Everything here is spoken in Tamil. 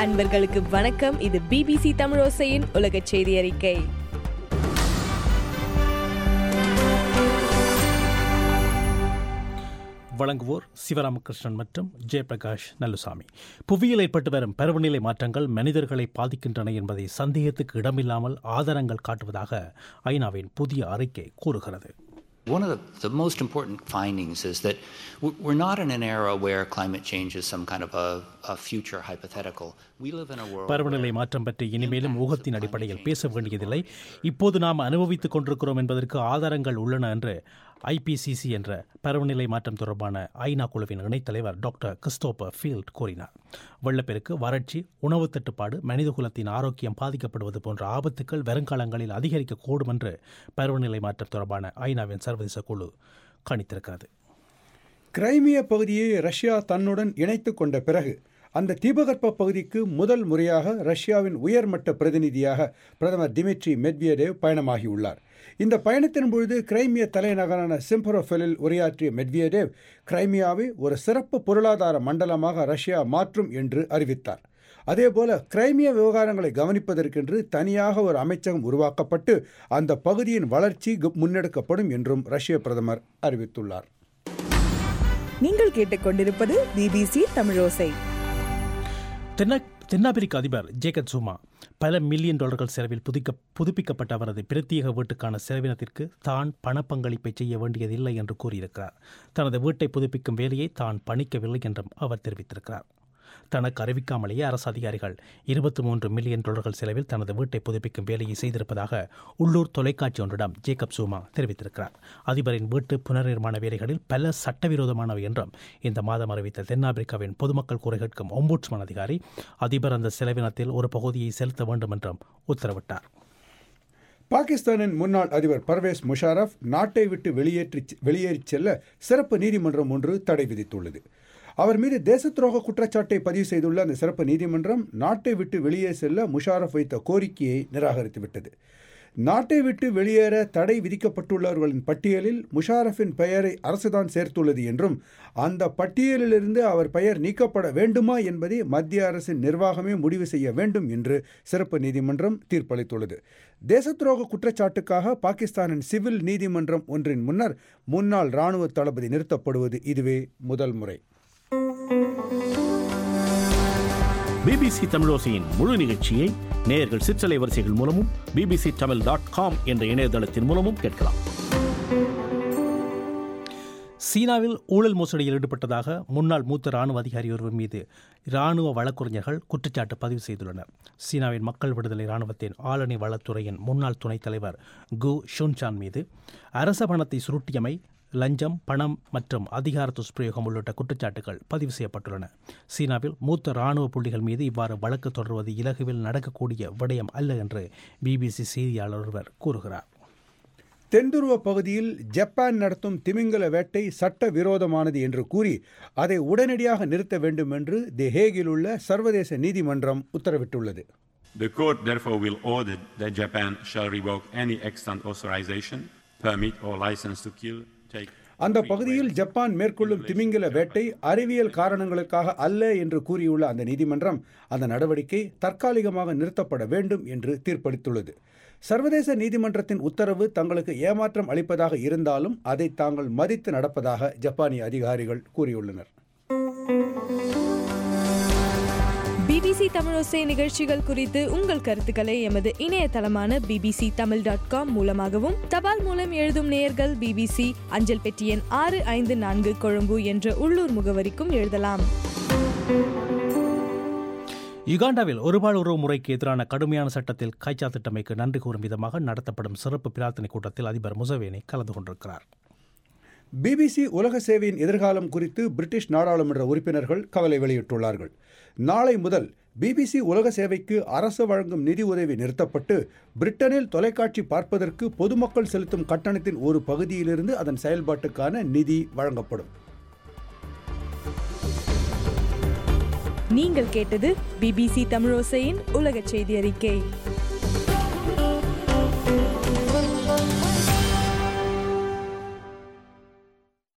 அன்பர்களுக்கு வணக்கம் இது பிபிசி தமிழோசையின் உலக செய்தி அறிக்கை வழங்குவோர் சிவராமகிருஷ்ணன் மற்றும் ஜெயபிரகாஷ் நல்லுசாமி புவியில் ஏற்பட்டு வரும் பருவநிலை மாற்றங்கள் மனிதர்களை பாதிக்கின்றன என்பதை சந்தேகத்துக்கு இடமில்லாமல் ஆதாரங்கள் காட்டுவதாக ஐநாவின் புதிய அறிக்கை கூறுகிறது One of the, the most important findings is that w- we're not in an era where climate change is some kind of a, a future hypothetical. We live in a world. பருவநிலை மாற்றம் பற்றி இனிமேலும் ஊகத்தின் அடிப்படையில் பேச வேண்டியதில்லை இப்போது நாம் அனுபவித்துக் கொண்டிருக்கிறோம் என்பதற்கு ஆதாரங்கள் உள்ளன என்று ஐபிசிசி என்ற பருவநிலை மாற்றம் தொடர்பான ஐநா குழுவின் இணைத்தலைவர் டாக்டர் கிறிஸ்டோபர் ஃபீல்ட் கூறினார் வெள்ளப்பெருக்கு வறட்சி உணவு தட்டுப்பாடு மனிதகுலத்தின் ஆரோக்கியம் பாதிக்கப்படுவது போன்ற ஆபத்துக்கள் வருங்காலங்களில் அதிகரிக்கக்கூடும் என்று பருவநிலை மாற்றம் தொடர்பான ஐநாவின் சர்வதேச குழு கணித்திருக்கிறது கிரைமிய பகுதியை ரஷ்யா தன்னுடன் இணைத்துக் கொண்ட பிறகு அந்த தீபகற்ப பகுதிக்கு முதல் முறையாக ரஷ்யாவின் உயர்மட்ட பிரதிநிதியாக பிரதமர் டிமிட்ரி மெட்வியடேவ் பயணமாகியுள்ளார் இந்த பயணத்தின் பொழுது கிரைமிய தலைநகரான சிம்பரோஃபெலில் உரையாற்றிய மெட்வியடேவ் கிரைமியாவை ஒரு சிறப்பு பொருளாதார மண்டலமாக ரஷ்யா மாற்றும் என்று அறிவித்தார் அதேபோல கிரைமிய விவகாரங்களை கவனிப்பதற்கென்று தனியாக ஒரு அமைச்சகம் உருவாக்கப்பட்டு அந்த பகுதியின் வளர்ச்சி கு- முன்னெடுக்கப்படும் என்றும் ரஷ்ய பிரதமர் அறிவித்துள்ளார் நீங்கள் கேட்டுக்கொண்டிருப்பது பிபிசி தமிழோசை தென்ன தென்னாப்பிரிக்க அதிபர் ஜேக்கப் ஜூமா பல மில்லியன் டாலர்கள் செலவில் புதுக்க புதுப்பிக்கப்பட்ட அவரது பிரத்யேக வீட்டுக்கான செலவினத்திற்கு தான் பணப்பங்களிப்பை செய்ய வேண்டியதில்லை என்று கூறியிருக்கிறார் தனது வீட்டை புதுப்பிக்கும் வேலையை தான் பணிக்கவில்லை என்றும் அவர் தெரிவித்திருக்கிறார் தனக்கு அறிவிக்காமலேயே அரசு அதிகாரிகள் இருபத்தி மூன்று மில்லியன் டாலர்கள் செலவில் தனது வீட்டை புதுப்பிக்கும் வேலையை செய்திருப்பதாக உள்ளூர் தொலைக்காட்சி ஒன்றிடம் ஜேக்கப் சூமா தெரிவித்திருக்கிறார் அதிபரின் வீட்டு புனர்நிர்மாண வேலைகளில் பல சட்டவிரோதமானவை என்றும் இந்த மாதம் அறிவித்த தென்னாப்பிரிக்காவின் பொதுமக்கள் குறை கேட்கும் ஒம்புட்ஸ்மன் அதிகாரி அதிபர் அந்த செலவினத்தில் ஒரு பகுதியை செலுத்த வேண்டும் என்றும் உத்தரவிட்டார் பாகிஸ்தானின் முன்னாள் அதிபர் பர்வேஸ் முஷாரஃப் நாட்டை விட்டு வெளியேற்றி வெளியேறிச் செல்ல சிறப்பு நீதிமன்றம் ஒன்று தடை விதித்துள்ளது அவர் மீது தேசத்துரோக குற்றச்சாட்டை பதிவு செய்துள்ள அந்த சிறப்பு நீதிமன்றம் நாட்டை விட்டு வெளியே செல்ல முஷாரஃப் வைத்த கோரிக்கையை நிராகரித்துவிட்டது நாட்டை விட்டு வெளியேற தடை விதிக்கப்பட்டுள்ளவர்களின் பட்டியலில் முஷாரஃபின் பெயரை அரசுதான் சேர்த்துள்ளது என்றும் அந்த பட்டியலிலிருந்து அவர் பெயர் நீக்கப்பட வேண்டுமா என்பதை மத்திய அரசின் நிர்வாகமே முடிவு செய்ய வேண்டும் என்று சிறப்பு நீதிமன்றம் தீர்ப்பளித்துள்ளது தேசத்துரோக குற்றச்சாட்டுக்காக பாகிஸ்தானின் சிவில் நீதிமன்றம் ஒன்றின் முன்னர் முன்னாள் இராணுவ தளபதி நிறுத்தப்படுவது இதுவே முதல் முறை பிபிசி தமிழோசையின் முழு நிகழ்ச்சியை நேயர்கள் சிற்றலை வரிசைகள் மூலமும் பிபிசி தமிழ் டாட் காம் என்ற இணையதளத்தின் மூலமும் கேட்கலாம் சீனாவில் ஊழல் மோசடியில் ஈடுபட்டதாக முன்னாள் மூத்த ராணுவ அதிகாரி ஒருவர் மீது ராணுவ வழக்கறிஞர்கள் குற்றச்சாட்டு பதிவு செய்துள்ளனர் சீனாவின் மக்கள் விடுதலை ராணுவத்தின் ஆளணி வளத்துறையின் முன்னாள் துணைத் தலைவர் கு ஷுன்சான் மீது அரச பணத்தை சுருட்டியமை லஞ்சம் பணம் மற்றும் அதிகார துஷ்பிரயோகம் உள்ளிட்ட குற்றச்சாட்டுகள் பதிவு செய்யப்பட்டுள்ளன சீனாவில் மூத்த ராணுவ புள்ளிகள் மீது இவ்வாறு வழக்கு தொடர்வது இலகுவில் நடக்கக்கூடிய விடயம் அல்ல என்று பிபிசி செய்தியாளர் ஒருவர் கூறுகிறார் தென்துருவ பகுதியில் ஜப்பான் நடத்தும் திமிங்கல வேட்டை சட்ட விரோதமானது என்று கூறி அதை உடனடியாக நிறுத்த வேண்டும் என்று தி ஹேகில் உள்ள சர்வதேச நீதிமன்றம் உத்தரவிட்டுள்ளது The court therefore will order that Japan shall revoke any extant authorization, permit or license to kill, take அந்த பகுதியில் ஜப்பான் மேற்கொள்ளும் திமிங்கில வேட்டை அறிவியல் காரணங்களுக்காக அல்ல என்று கூறியுள்ள அந்த நீதிமன்றம் அந்த நடவடிக்கை தற்காலிகமாக நிறுத்தப்பட வேண்டும் என்று தீர்ப்பளித்துள்ளது சர்வதேச நீதிமன்றத்தின் உத்தரவு தங்களுக்கு ஏமாற்றம் அளிப்பதாக இருந்தாலும் அதை தாங்கள் மதித்து நடப்பதாக ஜப்பானிய அதிகாரிகள் கூறியுள்ளனர் பிபிசி தமிழோசை நிகழ்ச்சிகள் குறித்து உங்கள் கருத்துக்களை எமது இணையதளமான பிபிசி தமிழ் டாட் காம் மூலமாகவும் தபால் மூலம் எழுதும் நேயர்கள் பிபிசி அஞ்சல் பெட்டி எண் ஆறு ஐந்து நான்கு கொழும்பு என்ற உள்ளூர் முகவரிக்கும் எழுதலாம் யுகாண்டாவில் ஒருபால் உறவு முறைக்கு எதிரான கடுமையான சட்டத்தில் கைச்சாத்திட்டமைக்கு நன்றி கூறும் விதமாக நடத்தப்படும் சிறப்பு பிரார்த்தனை கூட்டத்தில் அதிபர் முசவேனி கலந்து கொண்டிருக்கிறார் பிபிசி உலக சேவையின் எதிர்காலம் குறித்து பிரிட்டிஷ் நாடாளுமன்ற உறுப்பினர்கள் கவலை வெளியிட்டுள்ளார்கள் நாளை முதல் பிபிசி உலக சேவைக்கு அரசு வழங்கும் நிதி உதவி நிறுத்தப்பட்டு பிரிட்டனில் தொலைக்காட்சி பார்ப்பதற்கு பொதுமக்கள் செலுத்தும் கட்டணத்தின் ஒரு பகுதியிலிருந்து அதன் செயல்பாட்டுக்கான நிதி வழங்கப்படும் நீங்கள் கேட்டது பிபிசி தமிழோசையின் உலக செய்தி அறிக்கை